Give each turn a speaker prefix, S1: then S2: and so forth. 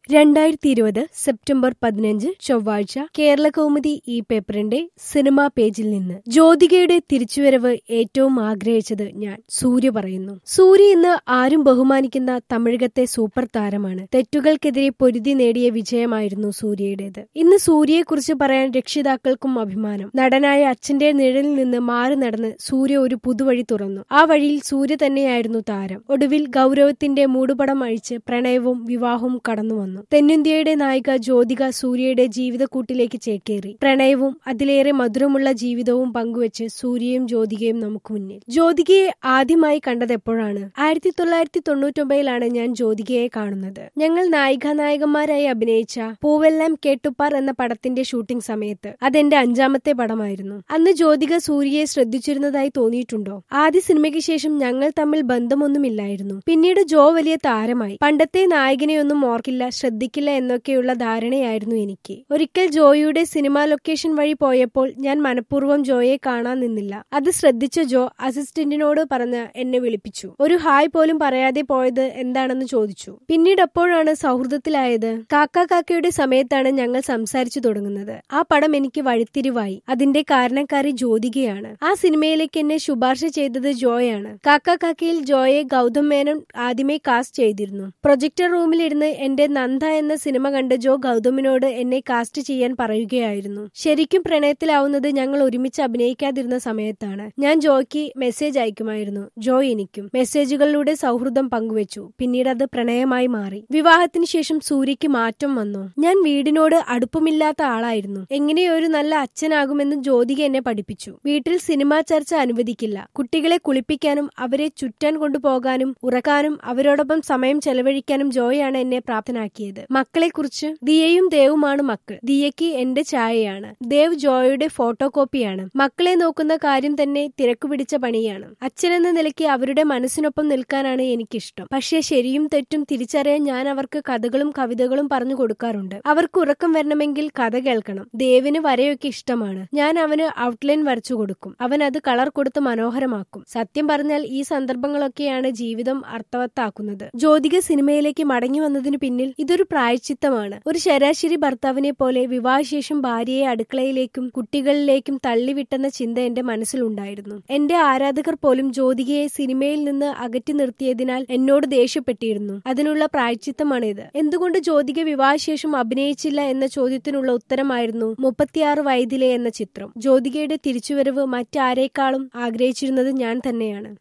S1: രണ്ടായിരത്തി ഇരുപത് സെപ്റ്റംബർ പതിനഞ്ച് ചൊവ്വാഴ്ച കേരള കൗമുദി ഈ പേപ്പറിന്റെ സിനിമാ പേജിൽ നിന്ന് ജ്യോതികയുടെ തിരിച്ചുവരവ് ഏറ്റവും ആഗ്രഹിച്ചത് ഞാൻ സൂര്യ പറയുന്നു സൂര്യ ഇന്ന് ആരും ബഹുമാനിക്കുന്ന തമിഴകത്തെ സൂപ്പർ താരമാണ് തെറ്റുകൾക്കെതിരെ പൊരുതി നേടിയ വിജയമായിരുന്നു സൂര്യയുടേത് ഇന്ന് സൂര്യയെക്കുറിച്ച് പറയാൻ രക്ഷിതാക്കൾക്കും അഭിമാനം നടനായ അച്ഛന്റെ നിഴലിൽ നിന്ന് മാറി നടന്ന് സൂര്യ ഒരു പുതുവഴി തുറന്നു ആ വഴിയിൽ സൂര്യ തന്നെയായിരുന്നു താരം ഒടുവിൽ ഗൗരവത്തിന്റെ മൂടുപടം അഴിച്ച് പ്രണയവും വിവാഹവും കടന്നു വന്നു തെന്നിന്ത്യയുടെ നായിക ജ്യോതിക സൂര്യയുടെ ജീവിതക്കൂട്ടിലേക്ക് ചേക്കേറി പ്രണയവും അതിലേറെ മധുരമുള്ള ജീവിതവും പങ്കുവെച്ച് സൂര്യയും ജ്യോതികയും നമുക്ക് മുന്നിൽ ജ്യോതികയെ ആദ്യമായി കണ്ടത് എപ്പോഴാണ് ആയിരത്തി തൊള്ളായിരത്തി തൊണ്ണൂറ്റൊമ്പതിലാണ് ഞാൻ ജ്യോതികയെ കാണുന്നത് ഞങ്ങൾ നായിക നായകന്മാരായി അഭിനയിച്ച പൂവെല്ലാം കേട്ടുപ്പാർ എന്ന പടത്തിന്റെ ഷൂട്ടിംഗ് സമയത്ത് അതെന്റെ അഞ്ചാമത്തെ പടമായിരുന്നു അന്ന് ജ്യോതിക സൂര്യയെ ശ്രദ്ധിച്ചിരുന്നതായി തോന്നിയിട്ടുണ്ടോ ആദ്യ സിനിമയ്ക്ക് ശേഷം ഞങ്ങൾ തമ്മിൽ ബന്ധമൊന്നുമില്ലായിരുന്നു പിന്നീട് ജോ വലിയ താരമായി പണ്ടത്തെ നായകനെയൊന്നും ഓർക്കില്ല ശ്രദ്ധിക്കില്ല എന്നൊക്കെയുള്ള ധാരണയായിരുന്നു എനിക്ക് ഒരിക്കൽ ജോയിയുടെ സിനിമാ ലൊക്കേഷൻ വഴി പോയപ്പോൾ ഞാൻ മനഃപൂർവ്വം ജോയെ കാണാൻ നിന്നില്ല അത് ശ്രദ്ധിച്ച ജോ അസിസ്റ്റന്റിനോട് പറഞ്ഞ് എന്നെ വിളിപ്പിച്ചു ഒരു ഹായ് പോലും പറയാതെ പോയത് എന്താണെന്ന് ചോദിച്ചു പിന്നീട് അപ്പോഴാണ് സൗഹൃദത്തിലായത് കാക്ക കാക്കയുടെ സമയത്താണ് ഞങ്ങൾ സംസാരിച്ചു തുടങ്ങുന്നത് ആ പടം എനിക്ക് വഴിത്തിരിവായി അതിന്റെ കാരണക്കാരി ജ്യോതികയാണ് ആ സിനിമയിലേക്ക് എന്നെ ശുപാർശ ചെയ്തത് ജോയാണ് കാക്ക കാക്കയിൽ ജോയെ ഗൗതം മേനോൻ ആദ്യമേ കാസ്റ്റ് ചെയ്തിരുന്നു പ്രൊജക്ടർ റൂമിലിരുന്ന് എന്റെ നന്ദ എന്ന സിനിമ കണ്ട് ജോ ഗൗതമിനോട് എന്നെ കാസ്റ്റ് ചെയ്യാൻ പറയുകയായിരുന്നു ശരിക്കും പ്രണയത്തിലാവുന്നത് ഞങ്ങൾ ഒരുമിച്ച് അഭിനയിക്കാതിരുന്ന സമയത്താണ് ഞാൻ ജോയ്ക്ക് മെസ്സേജ് അയക്കുമായിരുന്നു ജോ എനിക്കും മെസ്സേജുകളിലൂടെ സൗഹൃദം പങ്കുവച്ചു പിന്നീട് അത് പ്രണയമായി മാറി വിവാഹത്തിന് ശേഷം സൂര്യക്ക് മാറ്റം വന്നു ഞാൻ വീടിനോട് അടുപ്പമില്ലാത്ത ആളായിരുന്നു എങ്ങനെയോ ഒരു നല്ല അച്ഛനാകുമെന്ന് ജ്യോതിക എന്നെ പഠിപ്പിച്ചു വീട്ടിൽ സിനിമാ ചർച്ച അനുവദിക്കില്ല കുട്ടികളെ കുളിപ്പിക്കാനും അവരെ ചുറ്റാൻ കൊണ്ടുപോകാനും ഉറക്കാനും അവരോടൊപ്പം സമയം ചെലവഴിക്കാനും ജോയാണ് എന്നെ പ്രാപ്തനാക്കിയത് മക്കളെക്കുറിച്ച് ദിയയും ദേവുമാണ് മക്കൾ ദിയയ്ക്ക് എന്റെ ചായയാണ് ദേവ് ജോയുടെ ഫോട്ടോ കോപ്പിയാണ് മക്കളെ നോക്കുന്ന കാര്യം തന്നെ തിരക്കു പിടിച്ച പണിയാണ് അച്ഛനെന്ന നിലയ്ക്ക് അവരുടെ മനസ്സിനൊപ്പം നിൽക്കാനാണ് എനിക്കിഷ്ടം പക്ഷേ ശരിയും തെറ്റും തിരിച്ചറിയാൻ ഞാൻ അവർക്ക് കഥകളും കവിതകളും പറഞ്ഞു കൊടുക്കാറുണ്ട് അവർക്ക് ഉറക്കം വരണമെങ്കിൽ കഥ കേൾക്കണം ദേവിന് വരയൊക്കെ ഇഷ്ടമാണ് ഞാൻ അവന് ഔട്ട്ലൈൻ വരച്ചു കൊടുക്കും അവൻ അത് കളർ കൊടുത്ത് മനോഹരമാക്കും സത്യം പറഞ്ഞാൽ ഈ സന്ദർഭങ്ങളൊക്കെയാണ് ജീവിതം അർത്ഥവത്താക്കുന്നത് ജ്യോതിക സിനിമയിലേക്ക് മടങ്ങി വന്നതിന് പിന്നിൽ ഇതൊരു പ്രായച്ചിത്തമാണ് ഒരു ശരാശരി ഭർത്താവിനെ പോലെ വിവാഹശേഷം ഭാര്യയെ അടുക്കളയിലേക്കും കുട്ടികളിലേക്കും തള്ളിവിട്ടെന്ന ചിന്ത എന്റെ മനസ്സിലുണ്ടായിരുന്നു എന്റെ ആരാധകർ പോലും ജ്യോതികയെ സിനിമയിൽ നിന്ന് അകറ്റി നിർത്തിയതിനാൽ എന്നോട് ദേഷ്യപ്പെട്ടിരുന്നു അതിനുള്ള പ്രായച്ചിത്തമാണിത് എന്തുകൊണ്ട് ജ്യോതിക വിവാഹശേഷം അഭിനയിച്ചില്ല എന്ന ചോദ്യത്തിനുള്ള ഉത്തരമായിരുന്നു മുപ്പത്തിയാറ് വയതിലെ എന്ന ചിത്രം ജ്യോതികയുടെ തിരിച്ചുവരവ് മറ്റാരേക്കാളും ആഗ്രഹിച്ചിരുന്നത് ഞാൻ തന്നെയാണ്